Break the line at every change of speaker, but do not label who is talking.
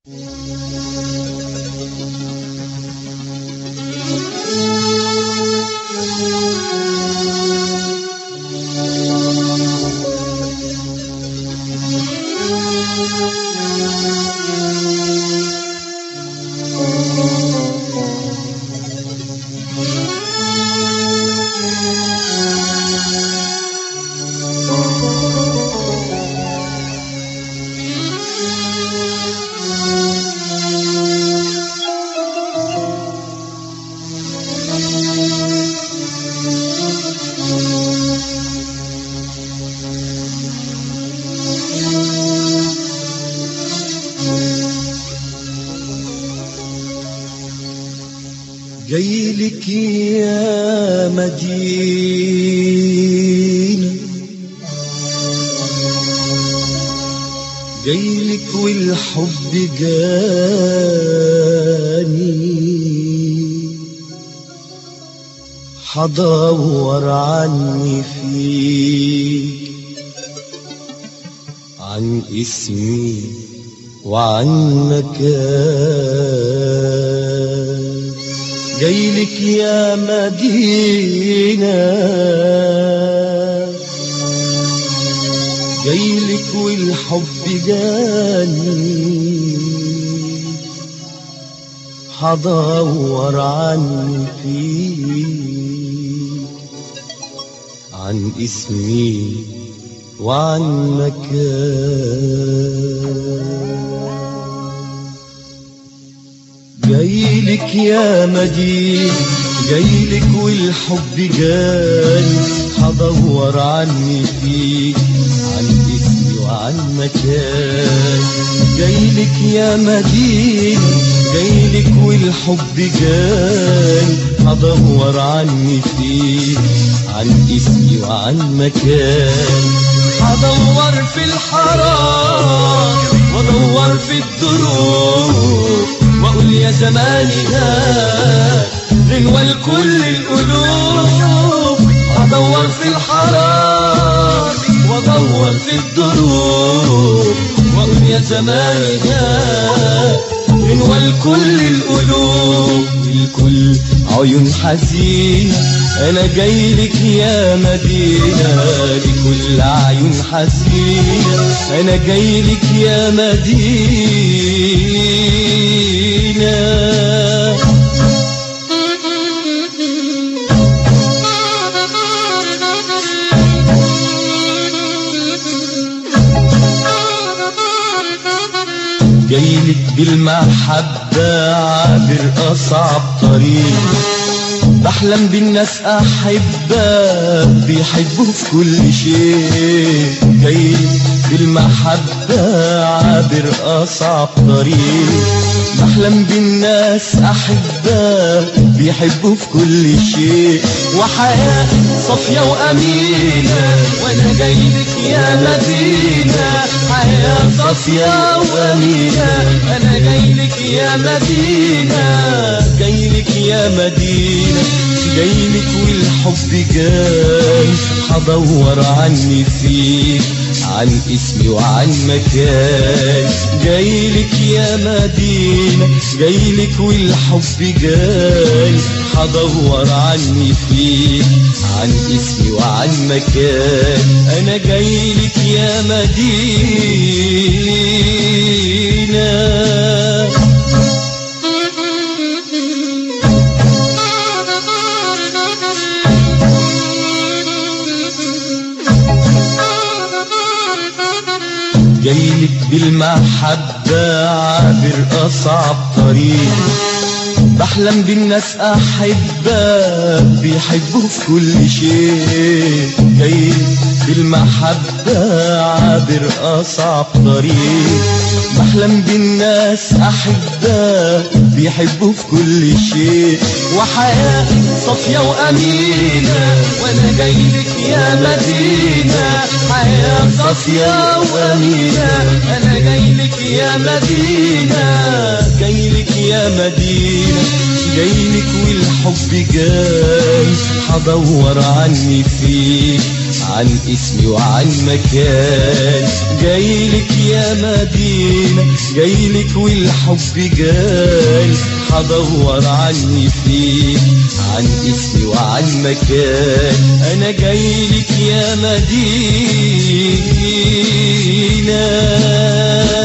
جايلك يا مدينة جايلك والحب جاني حدور عني فيك عن اسمي وعن مكان جايلك يا مدينة جايلك والحب جاني حدور عني فيك عن اسمي وعن مكان جايلك يا مدين جايلك والحب جاني حدور عني فيك عن اسمي وعن مكان جايلك يا مدين جايلك والحب جاني حدور عني فيك عن اسمي وعن مكان حدور في الحرام وادور في الدروب واقول يا زماني هات غنوة لكل القلوب ادور في الحرام وادور في الدروب واقول يا زماني هات غنوة لكل القلوب الكل عيون حزينة انا جايلك يا مدينة لكل عيون حزينة انا جايلك يا مدينة جايلك بالمحبة عابر أصعب طريق بحلم بالناس أحبة بيحبوا في كل شيء جايلك بالمحبة عابر أصعب طريق بحلم بالناس أحبة بيحبوا في كل شيء وحياة صافية وأمينة وأنا جايلك يا مدينة حياة صافية وأمينة أنا جايلك يا مدينة جايلك يا مدينة جايلك والحب جاي حدور عني فيك عن اسمي وعن مكان جايلك يا مدينة جايلك والحب جاي حدور عني فيك عن اسمي وعن مكان انا جايلك يا مدينة جايلك بالمحبة عابر أصعب طريق بحلم بالناس أحبة بيحبوا في كل شيء جايلك بالمحبة عابر أصعب طريق بحلم بالناس أحبة بيحبوا في كل شيء وحياة صافية وأمينة وأنا جايلك يا مدينة حياة صافية وأمينة أنا جايلك يا مدينة جايلك يا مدينة جايلك والحب جاي حدور عني فيك عن اسمي وعن مكان جايلك يا مدينة جايلك والحب جاي هدور عني فيك عن اسمي وعن مكان انا جايلك يا مدينة